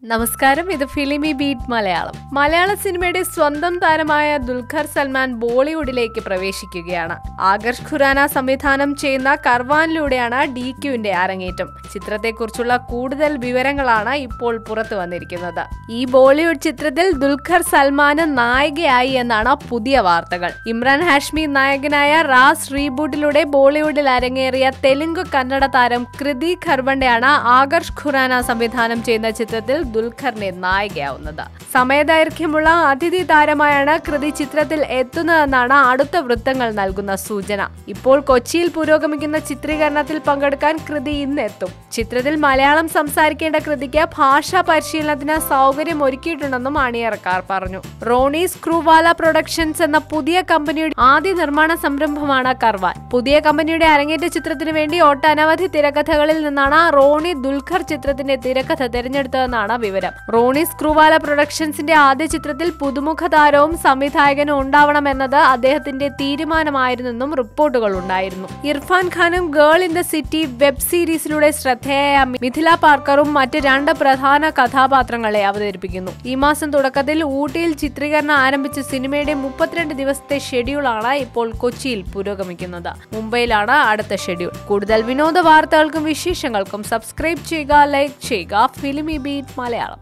നമസ്കാരം ഇത് ഫിലിമി ബീറ്റ് മലയാളം മലയാള സിനിമയുടെ സ്വന്തം താരമായ ദുൽഖർ സൽമാൻ ബോളിവുഡിലേക്ക് പ്രവേശിക്കുകയാണ് ആകർഷ് ഖുറാന സംവിധാനം ചെയ്യുന്ന കർവാനിലൂടെയാണ് ഡി ക്യുവിന്റെ അരങ്ങേറ്റം ചിത്രത്തെക്കുറിച്ചുള്ള കൂടുതൽ വിവരങ്ങളാണ് ഇപ്പോൾ പുറത്തു വന്നിരിക്കുന്നത് ഈ ബോളിവുഡ് ചിത്രത്തിൽ ദുൽഖർ സൽമാന് നായികയായി എന്നാണ് പുതിയ വാർത്തകൾ ഇമ്രാൻ ഹാഷ്മി നായകനായ റാസ് റീബൂട്ടിലൂടെ ബോളിവുഡിൽ അരങ്ങേറിയ തെലുങ്ക് കന്നഡ താരം കൃതി ഖർവണ്ടയാണ് ആകർഷ് ഖുറാന സംവിധാനം ചെയ്യുന്ന ചിത്രത്തിൽ ദുൽഖറിനെ നായികയാവുന്നത് സമയദൈർഘ്യമുള്ള അതിഥി താരമായാണ് കൃതി ചിത്രത്തിൽ എത്തുന്നതെന്നാണ് അടുത്ത വൃത്തങ്ങൾ നൽകുന്ന സൂചന ഇപ്പോൾ കൊച്ചിയിൽ പുരോഗമിക്കുന്ന ചിത്രീകരണത്തിൽ പങ്കെടുക്കാൻ കൃതി ഇന്ന് എത്തും ചിത്രത്തിൽ മലയാളം സംസാരിക്കേണ്ട കൃതിക്ക് ഭാഷാ പരിശീലനത്തിന് സൗകര്യം ഒരുക്കിയിട്ടുണ്ടെന്നും അണിയറക്കാർ പറഞ്ഞു റോണി സ്ക്രൂവാല പ്രൊഡക്ഷൻസ് എന്ന പുതിയ കമ്പനിയുടെ ആദ്യ നിർമ്മാണ സംരംഭമാണ് കർവാൻ പുതിയ കമ്പനിയുടെ അരങ്ങേറ്റ ചിത്രത്തിന് വേണ്ടി ഒട്ടനവധി തിരക്കഥകളിൽ നിന്നാണ് റോണി ദുൽഖർ ചിത്രത്തിന്റെ തിരക്കഥ തിരഞ്ഞെടുത്തതെന്നാണ് വിവരം റോണി സ്ക്രൂവാല പ്രൊഡക്ഷൻസിന്റെ ആദ്യ ചിത്രത്തിൽ പുതുമുഖ താരവും സംവിധായകനും ഉണ്ടാവണമെന്നത് അദ്ദേഹത്തിന്റെ തീരുമാനമായിരുന്നെന്നും റിപ്പോർട്ടുകൾ ഉണ്ടായിരുന്നു ഇർഫാൻ ഖാനും girl in the city web സീരീസിലൂടെ ശ്രദ്ധേയ മിഥില പാർക്കറും മറ്റ് രണ്ട് പ്രധാന കഥാപാത്രങ്ങളെ അവതരിപ്പിക്കുന്നു ഈ മാസം തുടക്കത്തിൽ ഊട്ടിയിൽ ചിത്രീകരണം ആരംഭിച്ച സിനിമയുടെ മുപ്പത്തിരണ്ട് ദിവസത്തെ ഷെഡ്യൂളാണ് ഇപ്പോൾ കൊച്ചിയിൽ പുരോഗമിക്കുന്നത് മുംബൈയിലാണ് അടുത്ത ഷെഡ്യൂൾ കൂടുതൽ വിനോദ വാർത്തകൾക്കും വിശേഷങ്ങൾക്കും സബ്സ്ക്രൈബ് ചെയ്യുക ലൈക്ക് ചെയ്യുക Filmibeat Malayalam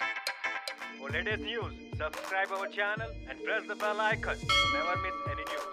For latest news, subscribe our channel and press the bell icon. Never miss any news.